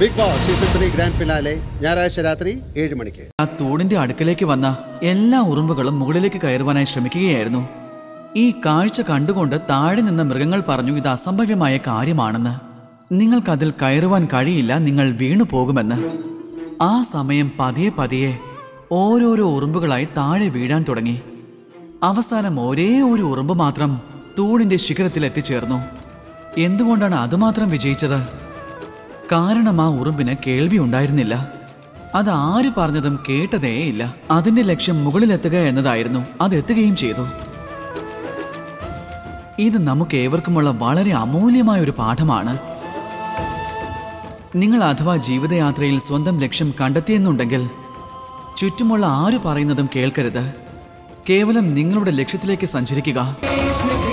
big Boss season three grand finale ഞായറാഴ്ച രാത്രി ഏഴ് മണിക്ക് ആ തൂണിന്റെ അടുക്കലേക്ക് വന്ന എല്ലാ ഉറുമ്പുകളും മുകളിലേക്ക് കയറുവാനായി ശ്രമിക്കുകയായിരുന്നു ഈ കാഴ്ച കണ്ടുകൊണ്ട് താഴെ നിന്ന മൃഗങ്ങൾ പറഞ്ഞു ഇത് അസംഭവ്യമായ കാര്യമാണെന്ന് നിങ്ങൾക്കതിൽ കയറുവാൻ കഴിയില്ല നിങ്ങൾ വീണു പോകുമെന്ന് ആ സമയം പതിയെ പതിയെ ഓരോരോ ഉറുമ്പുകളായി താഴെ വീഴാൻ തുടങ്ങി അവസാനം ഒരേ ഒരു ഉറുമ്പ് മാത്രം തൂണിന്റെ ശിഖരത്തിൽ എത്തിച്ചേർന്നു എന്തുകൊണ്ടാണ് അതുമാത്രം വിജയിച്ചത് കാരണം ആ ഉറുമ്പിന് കേൾവി ഉണ്ടായിരുന്നില്ല അത് ആര് പറഞ്ഞതും കേട്ടതേയില്ല അതിന്റെ ലക്ഷ്യം മുകളിലെത്തുക എന്നതായിരുന്നു അത് എത്തുകയും ചെയ്തു ഇത് നമുക്ക് ഏവർക്കുമുള്ള വളരെ അമൂല്യമായ ഒരു പാഠമാണ് നിങ്ങൾ അഥവാ ജീവിതയാത്രയിൽ സ്വന്തം ലക്ഷ്യം കണ്ടെത്തിയെന്നുണ്ടെങ്കിൽ ചുറ്റുമുള്ള ആര് പറയുന്നതും കേൾക്കരുത് കേവലം നിങ്ങളുടെ ലക്ഷ്യത്തിലേക്ക് സഞ്ചരിക്കുക